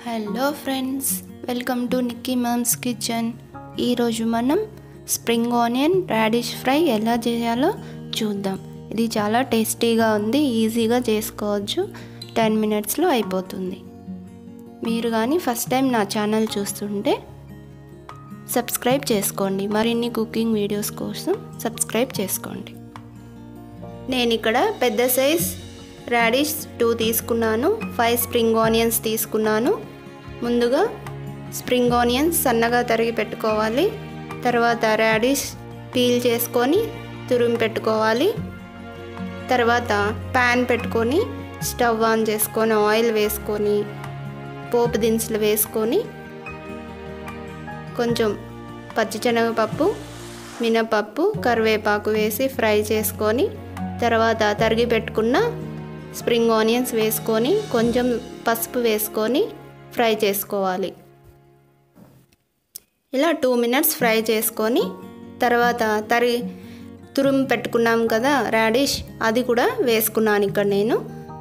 hello friends welcome to Nikki mom's kitchen ఈరోజు మనం spring onion radish fry ఎలా చేయాలో చూద్దాం ఇది చాలా టేస్టీగా ఉంది ఈజీగా చేసుకోవచ్చు టెన్ మినిట్స్లో అయిపోతుంది మీరు కానీ ఫస్ట్ టైం నా ఛానల్ చూస్తుంటే సబ్స్క్రైబ్ చేసుకోండి మరిన్ని కుకింగ్ వీడియోస్ కోసం సబ్స్క్రైబ్ చేసుకోండి నేను ఇక్కడ పెద్ద సైజ్ రాడిష్ టూ తీసుకున్నాను ఫైవ్ స్ప్రింగ్ ఆనియన్స్ తీసుకున్నాను ముందుగా స్ప్రింగ్ ఆనియన్స్ సన్నగా తరిగి పెట్టుకోవాలి తర్వాత రాడిష్ పీల్ చేసుకొని తురిమి పెట్టుకోవాలి తర్వాత ప్యాన్ పెట్టుకొని స్టవ్ ఆన్ చేసుకొని ఆయిల్ వేసుకొని పోపు దినుసులు వేసుకొని కొంచెం పచ్చిశనగపప్పు మినపప్పు కరివేపాకు వేసి ఫ్రై చేసుకొని తర్వాత తరిగి పెట్టుకున్న స్ప్రింగ్ ఆనియన్స్ వేసుకొని కొంచెం పసుపు వేసుకొని ఫ్రై చేసుకోవాలి ఇలా టూ మినిట్స్ ఫ్రై చేసుకొని తర్వాత తరి తురుము పెట్టుకున్నాం కదా రాడిష్ అది కూడా వేసుకున్నాను ఇక్కడ నేను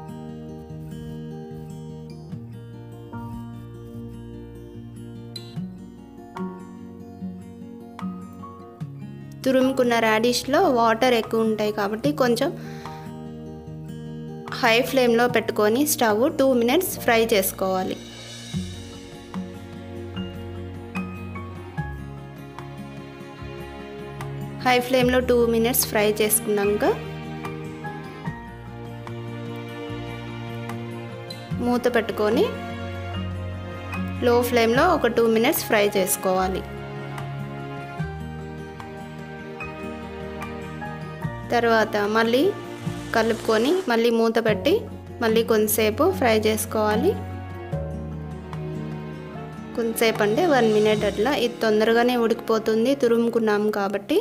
తురుముకున్న రాడిష్లో వాటర్ ఎక్కువ ఉంటాయి కాబట్టి కొంచెం హై ఫ్లేమ్లో పెట్టుకొని స్టవ్ టూ మినిట్స్ ఫ్రై చేసుకోవాలి హై ఫ్లేమ్లో టూ మినిట్స్ ఫ్రై చేసుకున్నాక మూత పెట్టుకొని లో ఫ్లేమ్లో ఒక టూ మినిట్స్ ఫ్రై చేసుకోవాలి తర్వాత మళ్ళీ కలుపుకొని మళ్ళీ మూత పెట్టి మళ్ళీ కొంతసేపు ఫ్రై చేసుకోవాలి కొంతసేపు అంటే వన్ మినిట్ అట్లా ఇది తొందరగానే ఉడికిపోతుంది తురుముకున్నాము కాబట్టి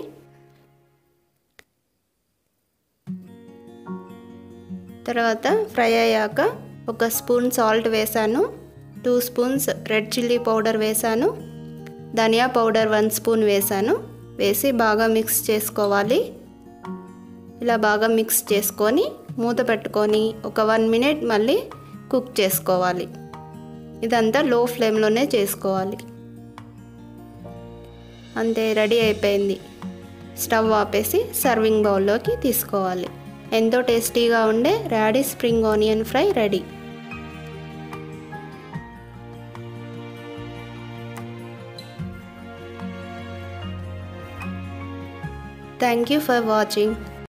తర్వాత ఫ్రై అయ్యాక ఒక స్పూన్ సాల్ట్ వేసాను two spoons red chilli powder వేసాను ధనియా పౌడర్ వన్ స్పూన్ వేసాను వేసి బాగా మిక్స్ చేసుకోవాలి ఇలా బాగా మిక్స్ చేసుకొని మూత పెట్టుకొని ఒక వన్ మినిట్ మళ్ళీ కుక్ చేసుకోవాలి ఇదంతా లో ఫ్లేమ్లోనే చేసుకోవాలి అంతే రెడీ అయిపోయింది స్టవ్ ఆపేసి సర్వింగ్ బౌల్లోకి తీసుకోవాలి ఎంతో టేస్టీగా ఉండే radish spring onion fry ready thank you for watching